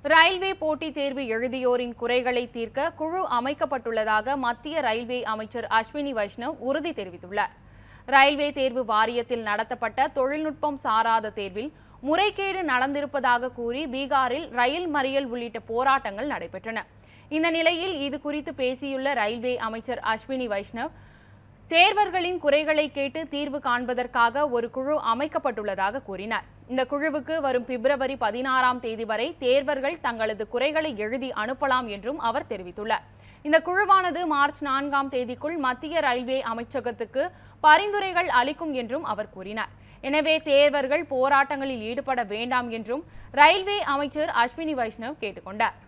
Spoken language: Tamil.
ரயில்வே போட்டித் தேர்வு எழுதியோரின் குறைகளை தீர்க்க குழு அமைக்கப்பட்டுள்ளதாக மத்திய ரயில்வே அமைச்சர் அஸ்வினி வைஷ்ணவ் உறுதி தெரிவித்துள்ளார் ரயில்வே தேர்வு வாரியத்தில் நடத்தப்பட்ட தொழில்நுட்பம் சாராத தேர்வில் முறைகேடு நடந்திருப்பதாக கூறி பீகாரில் ரயில் மறியல் உள்ளிட்ட போராட்டங்கள் நடைபெற்றன இந்த நிலையில் இது குறித்து பேசியுள்ள ரயில்வே அமைச்சர் அஸ்வினி வைஷ்ணவ் தேர்வர்களின் குறைகளை கேட்டு தீர்வு காண்பதற்காக ஒரு குழு அமைக்கப்பட்டுள்ளதாக கூறினார் இந்த குழுவுக்கு வரும் பிப்ரவரி பதினாறாம் தேதி வரை தேர்வர்கள் தங்களது குறைகளை எழுதி அனுப்பலாம் என்றும் அவர் தெரிவித்துள்ளார் இந்த குழுவானது மார்ச் நான்காம் தேதிக்குள் மத்திய ரயில்வே அமைச்சகத்துக்கு பரிந்துரைகள் அளிக்கும் என்றும் அவர் கூறினார் எனவே தேர்வர்கள் போராட்டங்களில் ஈடுபட வேண்டாம் என்றும் ரயில்வே அமைச்சர் அஸ்வினி வைஷ்ணவ் கேட்டுக்கொண்டார்